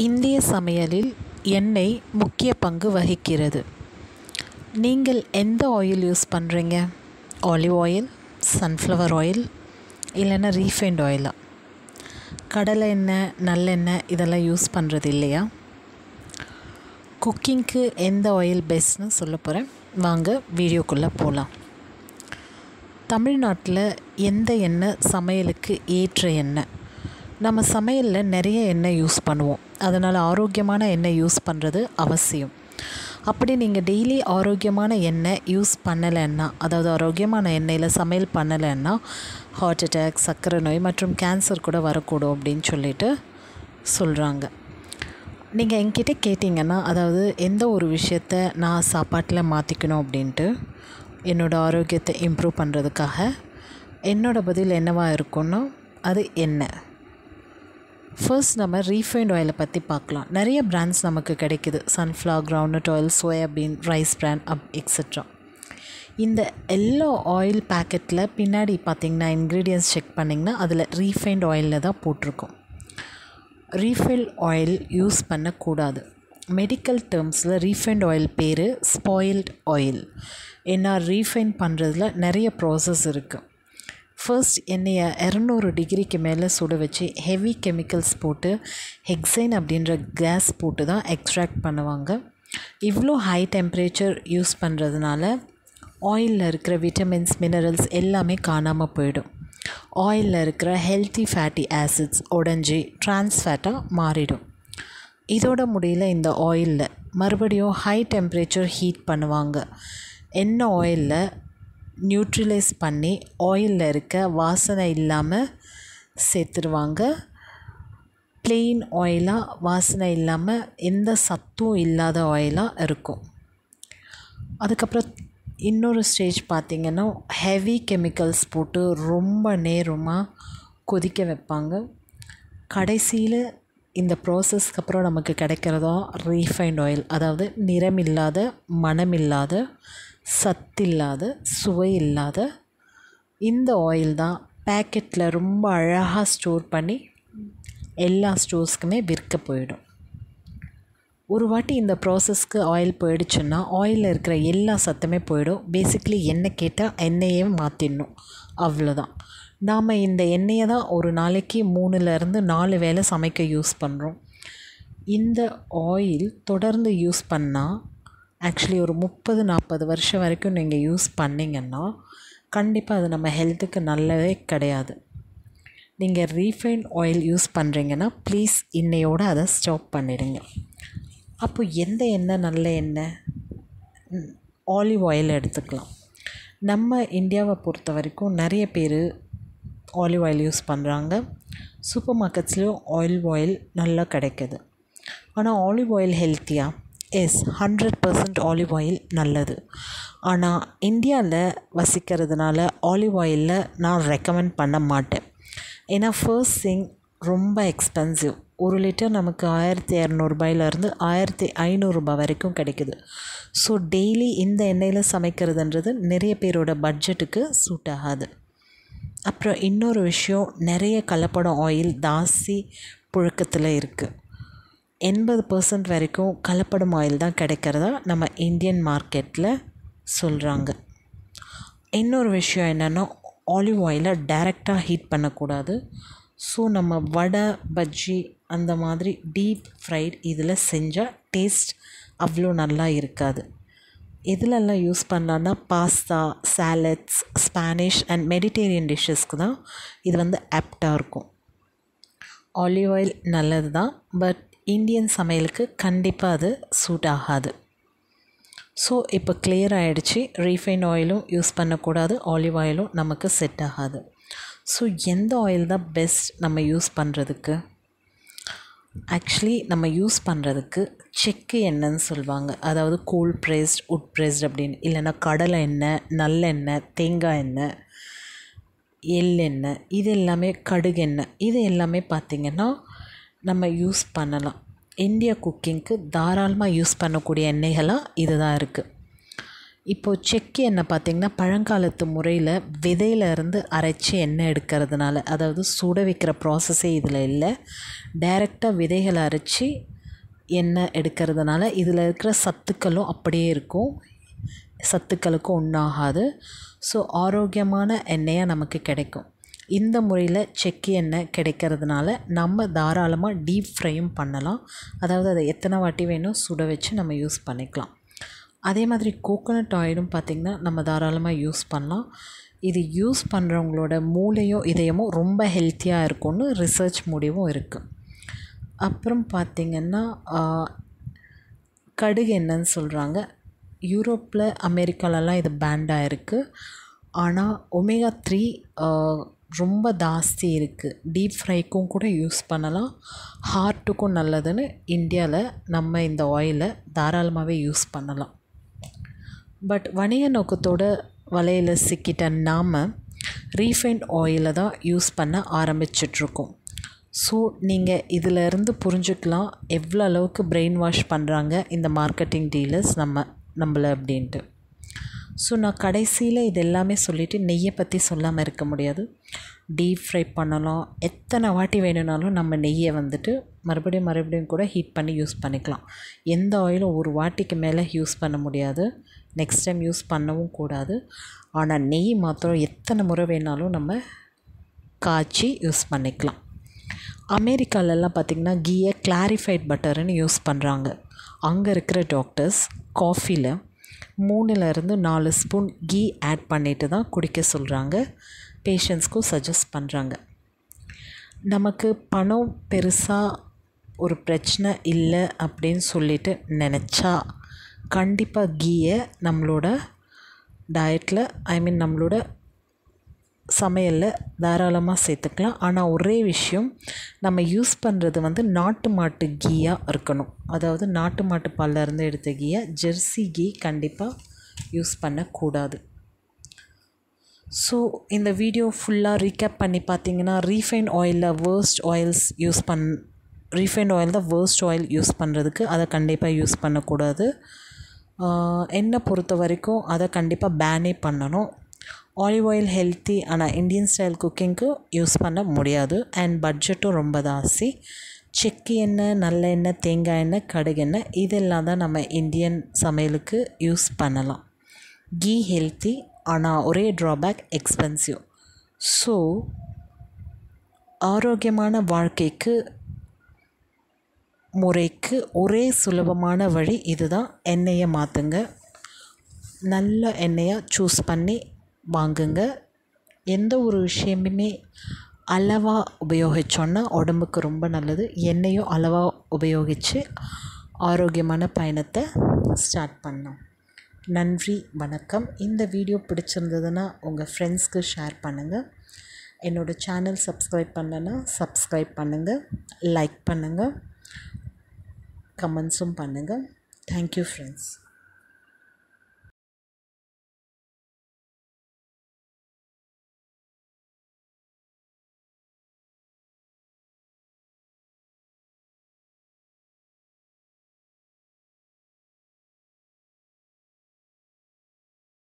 இந்திய சமையலில் எண்ணெய் முக்கிய பங்கு வகிக்கிறது நீங்கள் எந்த ஆயில் யூஸ் பண்ணுறீங்க ஆலிவ் ஆயில் சன்ஃப்ளவர் ஆயில் இல்லைன்னா ரீஃபைண்ட் ஆயிலா கடலை எண்ணெய் நல்லெண்ணெய் இதெல்லாம் யூஸ் பண்ணுறது இல்லையா குக்கிங்க்கு எந்த ஆயில் பெஸ்ட்னு சொல்ல போகிறேன் வாங்க வீடியோக்குள்ளே போகலாம் தமிழ்நாட்டில் எந்த எண்ணெய் சமையலுக்கு ஏற்ற எண்ணெய் நம்ம சமையலில் நிறைய எண்ணெய் யூஸ் பண்ணுவோம் அதனால் ஆரோக்கியமான எண்ணெய் யூஸ் பண்ணுறது அவசியம் அப்படி நீங்கள் டெய்லி ஆரோக்கியமான எண்ணெய் யூஸ் பண்ணலைன்னா அதாவது ஆரோக்கியமான எண்ணெயில் சமையல் பண்ணலைன்னா ஹார்ட் அட்டாக் சர்க்கரை நோய் மற்றும் கேன்சர் கூட வரக்கூடும் அப்படின்னு சொல்லிட்டு சொல்கிறாங்க நீங்கள் என்கிட்ட கேட்டிங்கன்னா அதாவது எந்த ஒரு விஷயத்த நான் சாப்பாட்டில் மாற்றிக்கணும் அப்படின்ட்டு என்னோடய ஆரோக்கியத்தை இம்ப்ரூவ் பண்ணுறதுக்காக என்னோடய பதில் என்னவாக இருக்கும்னா அது எண்ணெய் ஃபர்ஸ்ட் நம்ம ரீஃபைண்ட் ஆயிலை பற்றி பார்க்கலாம் நிறைய பிராண்ட்ஸ் நமக்கு கிடைக்குது sunflower groundnut oil soybean rice bran அப் எக்ஸட்ரா இந்த எல்லா ஆயில் பேக்கெட்டில் பின்னாடி பார்த்தீங்கன்னா இன்க்ரீடியன்ஸ் செக் பண்ணிங்கன்னா அதில் ரீஃபைண்ட் ஆயிலில் தான் போட்டிருக்கும் ரீஃபைல் ஆயில் யூஸ் பண்ணக்கூடாது மெடிக்கல் டேர்ம்ஸில் ரீஃபைண்ட் ஆயில் பேர் ஸ்பாயில்ட் ஆயில் ஏன்னா ரீஃபைன் பண்ணுறதுல நிறைய ப்ராசஸ் இருக்குது ஃபர்ஸ்ட் எண்ணெயை இரநூறு டிகிரிக்கு மேலே சுட வச்சு ஹெவி கெமிக்கல்ஸ் போட்டு ஹெக்ஸைன் அப்படின்ற கேஸ் போட்டு தான் எக்ஸ்ட்ராக்ட் பண்ணுவாங்க இவ்வளோ ஹை டெம்பரேச்சர் யூஸ் பண்ணுறதுனால ஆயிலில் இருக்கிற விட்டமின்ஸ் மினரல்ஸ் எல்லாமே காணாமல் போயிடும் ஆயிலில் இருக்கிற ஹெல்த்தி ஃபேட்டி ஆசிட்ஸ் உடஞ்சி ட்ரான்ஸ் ஃபேட்டாக மாறிடும் இதோட முடியல இந்த ஆயிலில் மறுபடியும் ஹை டெம்பரேச்சர் ஹீட் பண்ணுவாங்க என்ன ஆயிலில் நியூட்ரலைஸ் பண்ணி ஆயிலில் இருக்க வாசனை இல்லாமல் சேர்த்துருவாங்க ப்ளெயின் ஆயிலாக வாசனை இல்லாமல் எந்த சத்தும் இல்லாத ஆயிலாக இருக்கும் அதுக்கப்புறம் இன்னொரு ஸ்டேஜ் பார்த்திங்கன்னா ஹெவி கெமிக்கல்ஸ் போட்டு ரொம்ப நேரமாக கொதிக்க வைப்பாங்க கடைசியில் இந்த ப்ராசஸ்க்கு அப்புறம் நமக்கு கிடைக்கிறதா ரீஃபைண்ட் ஆயில் அதாவது நிறமில்லாத மனமில்லாத சத்தில்லாத சுவை இல்லாத இந்த ஆயில் தான் பேக்கெட்டில் ரொம்ப அழகாக ஸ்டோர் பண்ணி எல்லா ஸ்டோர்ஸ்க்குமே விற்க போயிடும் ஒரு வாட்டி இந்த ப்ராசஸ்க்கு ஆயில் போயிடுச்சுன்னா ஆயிலில் இருக்கிற எல்லா சத்துமே போயிடும் பேசிக்லி எண்ணெய் கேட்டால் எண்ணெயே மாற்றிடணும் அவ்வளோதான் நாம் இந்த எண்ணெயை தான் ஒரு நாளைக்கு மூணுலேருந்து நாலு வேளை சமைக்க யூஸ் பண்ணுறோம் இந்த ஆயில் தொடர்ந்து யூஸ் பண்ணால் ஆக்சுவலி ஒரு முப்பது நாற்பது வருஷம் வரைக்கும் நீங்கள் யூஸ் பண்ணிங்கன்னா கண்டிப்பாக அது நம்ம ஹெல்த்துக்கு நல்லதே கிடையாது நீங்கள் ரீஃபைண்ட் ஆயில் யூஸ் பண்ணுறீங்கன்னா ப்ளீஸ் இன்னையோடு அதை ஸ்டாப் பண்ணிடுங்க அப்போ எந்த எண்ணெய் நல்ல எண்ணெய் ஆலிவ் ஆயில் எடுத்துக்கலாம் நம்ம இந்தியாவை பொறுத்த வரைக்கும் நிறைய பேர் ஆலிவ் ஆயில் யூஸ் பண்ணுறாங்க சூப்பர் மார்க்கெட்ஸ்லேயும் ஆலிவ் ஆயில் நல்லா கிடைக்கிது ஆனால் ஆலிவ் ஆயில் ஹெல்த்தியாக yes hundred percent olive oil நல்லது ஆனால் இந்தியாவில் வசிக்கிறதுனால ஆலிவ் ஆயிலில் நான் ரெக்கமெண்ட் பண்ண மாட்டேன் ஏன்னா ஃபர்ஸ்ட் திங் ரொம்ப எக்ஸ்பென்சிவ் ஒரு லிட்டர் நமக்கு ஆயிரத்தி இரநூறுபாயிலேருந்து ஆயிரத்தி ஐநூறுரூபா வரைக்கும் கிடைக்குது ஸோ டெய்லி இந்த எண்ணெயில் சமைக்கிறதுன்றது நிறைய பேரோட பட்ஜெட்டுக்கு சூட் ஆகாது அப்புறம் இன்னொரு விஷயம் நிறைய கலப்படம் ஆயில் தாசி புழக்கத்தில் இருக்குது எண்பது பர்சன்ட் வரைக்கும் கலப்படம் ஆயில் தான் கிடைக்கிறதா நம்ம இந்தியன் மார்க்கெட்டில் சொல்கிறாங்க இன்னொரு விஷயம் என்னென்னா ஆலிவ் ஆயிலை டைரெக்டாக ஹீட் பண்ணக்கூடாது ஸோ நம்ம வடை பஜ்ஜி அந்த மாதிரி டீப் ஃப்ரைட் இதில் செஞ்சால் டேஸ்ட் அவ்வளோ நல்லா இருக்காது எதுலெல்லாம் யூஸ் பண்ணலான்னா pasta salads Spanish and Mediterranean டிஷ்ஷஸ்க்கு தான் இது வந்து ஆப்டாக இருக்கும் ஆலிவ் ஆயில் நல்லது தான் பட் இந்தியன் சமையலுக்கு கண்டிப்பாக அது சூட் ஆகாது ஸோ இப்போ கிளியர் ஆகிடுச்சு ரீஃபைன் ஆயிலும் யூஸ் பண்ணக்கூடாது ஆலிவ் ஆயிலும் நமக்கு செட் ஆகாது ஸோ எந்த ஆயில் தான் பெஸ்ட் நம்ம யூஸ் பண்ணுறதுக்கு ஆக்சுவலி நம்ம யூஸ் பண்ணுறதுக்கு செக்கு எண்ணெய்ன்னு சொல்லுவாங்க அதாவது கூல் ப்ரெஸ்ட் உட் ப்ரெஸ்ட் அப்படின்னு இல்லைன்னா கடலை எண்ணெய் நல்லெண்ணெய் தேங்காய் எண்ணெய் எள்ளெண்ணெய் இது எல்லாமே கடுகெண்ணெய் இது எல்லாமே பார்த்திங்கன்னா நம்ம யூஸ் பண்ணலாம் இந்தியா குக்கிங்க்கு தாராளமாக யூஸ் பண்ணக்கூடிய எண்ணெய்களாக இது தான் இருக்குது இப்போது செக்கு எண்ணெய் பார்த்திங்கன்னா பழங்காலத்து முறையில் விதையிலேருந்து அரைச்சி எண்ணெய் எடுக்கிறதுனால அதாவது சுட வைக்கிற ப்ராசஸே இதில் இல்லை டைரெக்டாக விதைகளை அரைச்சி எண்ணெய் எடுக்கிறதுனால இதில் இருக்கிற சத்துக்களும் அப்படியே இருக்கும் சத்துக்களுக்கும் ஒன்றாகாது ஸோ ஆரோக்கியமான எண்ணெயாக நமக்கு கிடைக்கும் இந்த முறையில் செக்கி எண்ணெய் கிடைக்கிறதுனால நம்ம தாராளமாக டீப் ஃப்ரையும் பண்ணலாம் அதாவது அதை எத்தனை வாட்டி வேணும் சுட வச்சு நம்ம யூஸ் பண்ணிக்கலாம் அதே மாதிரி கோகோனட் ஆயிலும் பார்த்திங்கன்னா நம்ம தாராளமாக யூஸ் பண்ணலாம் இது யூஸ் பண்ணுறவங்களோட மூளையோ இதயமோ ரொம்ப ஹெல்த்தியாக இருக்கும்னு ரிசர்ச் முடிவும் இருக்குது அப்புறம் பார்த்திங்கன்னா கடுகு என்னன்னு சொல்கிறாங்க யூரோப்பில் அமெரிக்காலலாம் இது பேண்டாக இருக்குது ஆனால் ஒமேகா த்ரீ ரொம்ப ஜாஸ்தி இருக்குது டீப் ஃப்ரைக்கும் கூட யூஸ் பண்ணலாம் ஹார்ட்டுக்கும் நல்லதுன்னு இந்தியாவில் நம்ம இந்த ஆயிலை தாராளமாகவே யூஸ் பண்ணலாம் பட் வணிக நோக்கத்தோட வலையில் சிக்கிட்ட நாம் ரீஃபைண்ட் ஆயிலை தான் யூஸ் பண்ண ஆரம்பிச்சிட்ருக்கோம் ஸோ நீங்கள் இதிலேருந்து புரிஞ்சுக்கலாம் எவ்வளோ அளவுக்கு பிரெயின் வாஷ் பண்ணுறாங்க இந்த மார்க்கெட்டிங் டீலர்ஸ் நம்ம நம்மளை அப்படின்ட்டு ஸோ நான் கடைசியில் இது எல்லாமே சொல்லிவிட்டு நெய்யை பற்றி சொல்லாமல் இருக்க முடியாது டீப் ஃப்ரை பண்ணலாம் எத்தனை வாட்டி வேணும்னாலும் நம்ம நெய்யை வந்துட்டு மறுபடியும் மறுபடியும் கூட ஹீட் பண்ணி யூஸ் பண்ணிக்கலாம் எந்த ஆயிலும் ஒரு வாட்டிக்கு மேலே யூஸ் பண்ண முடியாது நெக்ஸ்ட் டைம் யூஸ் பண்ணவும் கூடாது ஆனால் நெய் மாத்திரம் எத்தனை முறை வேணாலும் நம்ம காய்ச்சி யூஸ் பண்ணிக்கலாம் அமெரிக்காலெல்லாம் பார்த்திங்கன்னா கீயை கிளாரிஃபைட் பட்டர்னு யூஸ் பண்ணுறாங்க அங்கே இருக்கிற டாக்டர்ஸ் காஃபியில் மூணுலேருந்து நாலு ஸ்பூன் கீ ஆட் பண்ணிட்டு தான் குடிக்க சொல்கிறாங்க பேஷண்ட்ஸ்க்கும் சஜஸ்ட் பண்ணுறாங்க நமக்கு பணம் பெருசாக ஒரு பிரச்சனை இல்லை அப்படின்னு சொல்லிட்டு நினச்சா கண்டிப்பாக கீயை நம்மளோட டயட்டில் ஐ மீன் நம்மளோட சமையலில் தாராளமாக சேர்த்துக்கலாம் ஆனால் ஒரே விஷயம் நம்ம யூஸ் பண்ணுறது வந்து நாட்டு மாட்டு கீயாக இருக்கணும் அதாவது நாட்டு மாட்டு பால்ல இருந்து எடுத்த கீயை ஜெர்சி கீ கண்டிப்பாக யூஸ் பண்ணக்கூடாது ஸோ இந்த வீடியோ ஃபுல்லாக ரீகேப் பண்ணி பார்த்தீங்கன்னா ரீஃபைன் ஆயிலில் வேர்ஸ்ட் ஆயில்ஸ் யூஸ் பண் ரீஃபைண்ட் ஆயில் தான் வேர்ஸ்ட் ஆயில் யூஸ் பண்ணுறதுக்கு அதை கண்டிப்பாக யூஸ் பண்ணக்கூடாது எண்ணெய் பொறுத்த வரைக்கும் அதை கண்டிப்பாக பேனே பண்ணணும் ஆலிவ் ஆயில் ஹெல்த்தி ஆனால் இந்தியன் ஸ்டைல் குக்கிங்க்கு யூஸ் பண்ண முடியாது அண்ட் பட்ஜெட்டும் ரொம்ப ஜாஸ்தி செக்கு எண்ணெய் நல்ல எண்ணெய் தேங்காய் எண்ணெய் கடுகு எண்ணெய் இதெல்லாம் தான் நம்ம இந்தியன் சமையலுக்கு யூஸ் பண்ணலாம் கீ ஹெல்த்தி ஆனால் ஒரே ட்ராபேக் எக்ஸ்பென்சிவ் ஸோ ஆரோக்கியமான வாழ்க்கைக்கு முறைக்கு ஒரே சுலபமான வழி இதுதான் எண்ணெயை மாற்றுங்க நல்ல எண்ணெயாக சூஸ் பண்ணி வாங்குங்க எந்த ஒரு விஷயமுமே அளவாக உபயோகித்தோன்னா உடம்புக்கு ரொம்ப நல்லது எண்ணெயும் அளவாக உபயோகித்து ஆரோக்கியமான பயணத்தை ஸ்டார்ட் பண்ணோம் நன்றி வணக்கம் இந்த வீடியோ பிடிச்சிருந்ததுன்னா உங்கள் ஃப்ரெண்ட்ஸ்க்கு ஷேர் பண்ணுங்கள் என்னோடய சேனல் சப்ஸ்கிரைப் பண்ணலைன்னா சப்ஸ்கிரைப் பண்ணுங்கள் லைக் பண்ணுங்கள் கமெண்ட்ஸும் பண்ணுங்கள் தேங்க்யூ ஃப்ரெண்ட்ஸ்